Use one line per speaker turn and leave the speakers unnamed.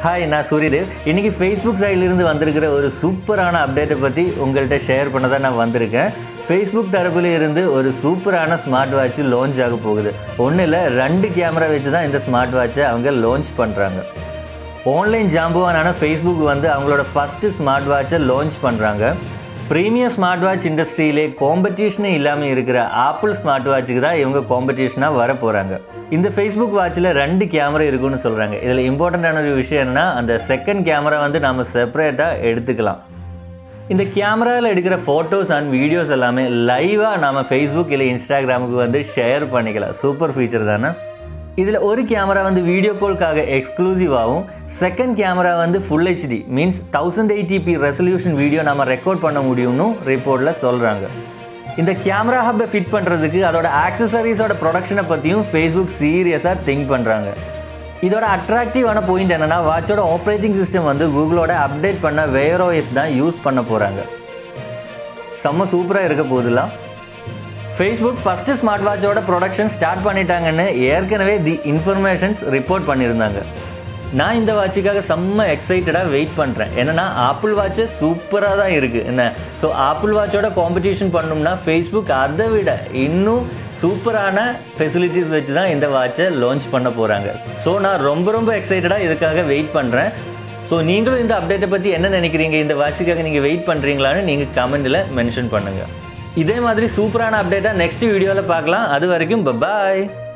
hi நான் சூரியதேவ் இன்னைக்கு Facebook சைட்லேருந்து வந்திருக்கிற ஒரு சூப்பரான அப்டேட்டை பற்றி உங்கள்கிட்ட ஷேர் பண்ண தான் நான் வந்திருக்கேன் ஃபேஸ்புக் தரப்புல இருந்து ஒரு சூப்பரான ஸ்மார்ட் வாட்ச் லான்ச் ஆக போகுது ஒன்றும் இல்லை ரெண்டு கேமரா வச்சு தான் இந்த ஸ்மார்ட் வாட்சை அவங்க லான்ச் பண்ணுறாங்க ஆன்லைன் ஜாம்புவானான ஃபேஸ்புக் வந்து அவங்களோட ஃபஸ்ட்டு ஸ்மார்ட் வாட்சை லான்ச் பண்ணுறாங்க ப்ரீமியம் ஸ்மார்ட் வாட்ச் இண்டஸ்ட்ரியிலே காம்படிஷனே இல்லாமல் இருக்கிற ஆப்பிள் ஸ்மார்ட் வாட்சுக்கு தான் இவங்க காம்படிஷனாக வர போகிறாங்க இந்த ஃபேஸ்புக் வாட்சில் ரெண்டு கேமரா இருக்குன்னு சொல்கிறாங்க இதில் இம்பார்ட்டண்ட்டான ஒரு விஷயம் என்னன்னா அந்த செகண்ட் கேமரா வந்து நம்ம செப்பரேட்டாக எடுத்துக்கலாம் இந்த கேமராவில் எடுக்கிற ஃபோட்டோஸ் அண்ட் வீடியோஸ் எல்லாமே லைவாக நம்ம ஃபேஸ்புக் இல்லை இன்ஸ்டாகிராமுக்கு வந்து ஷேர் பண்ணிக்கலாம் சூப்பர் ஃபீச்சர் தானே இதில் ஒரு கேமரா வந்து வீடியோ கால்க்காக எக்ஸ்க்ளூசிவாகவும் செகண்ட் கேமரா வந்து full HD means thousand eighty p resolution video நம்ம ரெக்கார்ட் பண்ண முடியும்னு ரிப்போர்ட்டில் சொல்கிறாங்க இந்த கேமரா ஹப்பை ஃபிட் பண்ணுறதுக்கு அதோட ஆக்சசரிஸோட ப்ரொடக்ஷனை பற்றியும் ஃபேஸ்புக் சீரியஸாக திங்க் பண்ணுறாங்க இதோட அட்ராக்டிவான பாயிண்ட் என்னென்னா வாட்சோட ஆப்ரேட்டிங் சிஸ்டம் வந்து கூகுளோட அப்டேட் பண்ண வேரோஎஸ் தான் யூஸ் பண்ண போகிறாங்க செம்ம சூப்பராக இருக்க போகுதுலாம் ஃபேஸ்புக் ஃபஸ்ட்டு ஸ்மார்ட் வாட்சோட ப்ரொடக்ஷன் ஸ்டார்ட் பண்ணிட்டாங்கன்னு ஏற்கனவே தி இன்ஃபர்மேஷன்ஸ் ரிப்போர்ட் பண்ணியிருந்தாங்க நான் இந்த வாட்சுக்காக செம்ம எக்ஸைட்டடாக வெயிட் பண்ணுறேன் என்னென்னா ஆப்பிள் வாட்சு சூப்பராக தான் இருக்குது என்ன ஸோ ஆப்பிள் வாட்சோட காம்படிஷன் பண்ணோம்னா ஃபேஸ்புக் அதை விட இன்னும் சூப்பரான ஃபெசிலிட்டிஸ் வச்சு தான் இந்த வாட்சை லான்ச் பண்ண போகிறாங்க ஸோ நான் ரொம்ப ரொம்ப எக்ஸைட்டடாக இதுக்காக வெயிட் பண்ணுறேன் ஸோ நீங்களும் இந்த அப்டேட்டை பற்றி என்ன நினைக்கிறீங்க இந்த வாட்சுக்காக நீங்கள் வெயிட் பண்ணுறீங்களான்னு நீங்கள் கமெண்டில் மென்ஷன் பண்ணுங்கள் இதே மாதிரி சூப்பரான அப்டேட்டாக நெக்ஸ்ட் வீடியோவில் பார்க்கலாம் அது வரைக்கும் பாய்